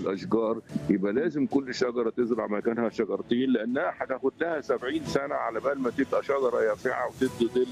الاشجار يبقى لازم كل شجره تزرع مكانها شجرتين لانها هتاخد لها 70 سنه على بال ما تبقى شجره يافعه وتدي ظل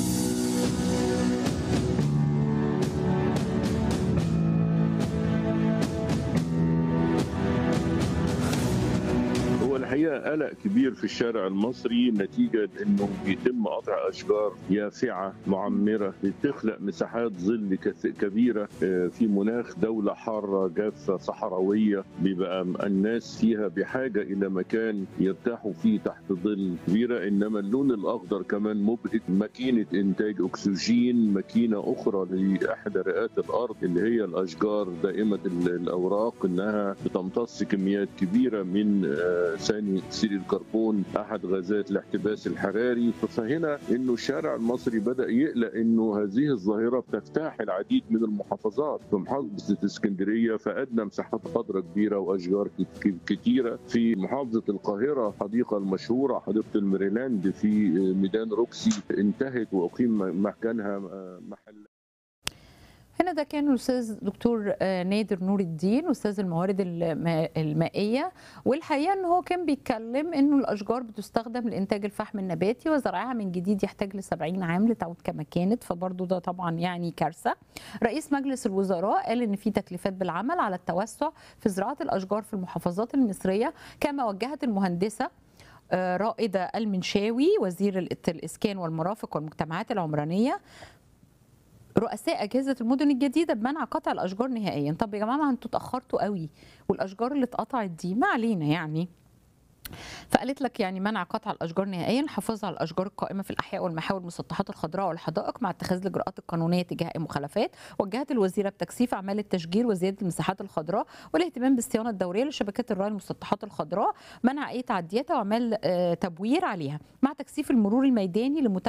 هو الحقيقه قلق كبير في الشارع المصري نتيجه انه بيتم قطع اشجار يافعه معمره بتخلق مساحات ظل كث- كبيره آه، في مناخ دوله حاره جافه صحراويه بيبقى الناس فيها بحاجه الى مكان يرتاحوا فيه تحت ظل كبيره انما اللون الاخضر كمان مبهج ماكينه انتاج اكسجين ماكينه اخرى لاحدى رئات الارض اللي هي الاشجار دائمه ال- الاوراق انها بتمتص كميات كبيره من آه، ثاني اكسيد الكربون احد غازات الاحتباس الحراري فهنا انه الشارع المصري بدا يقلق انه هذه الظاهره بتجتاح العديد من المحافظات في محافظه اسكندريه فادنا مساحات خضراء كبيره واشجار ك- ك- كتيره في محافظه القاهره حديقه المشهوره حديقه الميريلاند في آه، ميدان روكسي انتهت واقيم مكانها آه، محل هنا ده كان الاستاذ دكتور آه، نادر نور الدين استاذ الموارد الما- المائيه والحقيقه ان هو كان بيتكلم انه الاشجار بتستخدم لانتاج الفحم النباتي وزرعها من جديد يحتاج ل 70 عام لتعود كما كانت فبرضه ده طبعا يعني كارثه رئيس مجلس الوزراء قال ان في تكليفات بالعمل على التوسع في زراعه الاشجار في المحافظات المصريه كما وجهت المهندسه آه، رائده المنشاوي وزير الإت- الاسكان والمرافق والمجتمعات العمرانيه رؤساء اجهزه المدن الجديده بمنع قطع الاشجار نهائيا طب يا جماعه ما انتوا اتاخرتوا قوي والاشجار اللي اتقطعت دي ما علينا يعني فقالت لك يعني منع قطع الاشجار نهائيا الحفاظ على الاشجار القائمه في الاحياء والمحاور والمسطحات الخضراء والحدائق مع اتخاذ الاجراءات القانونيه تجاه اي مخالفات وجهت الوزيره بتكثيف اعمال التشجير وزياده المساحات الخضراء والاهتمام بالصيانه الدوريه لشبكات الري المسطحات الخضراء منع اي تعديات واعمال آه، تبوير عليها مع تكثيف المرور الميداني لمتابعه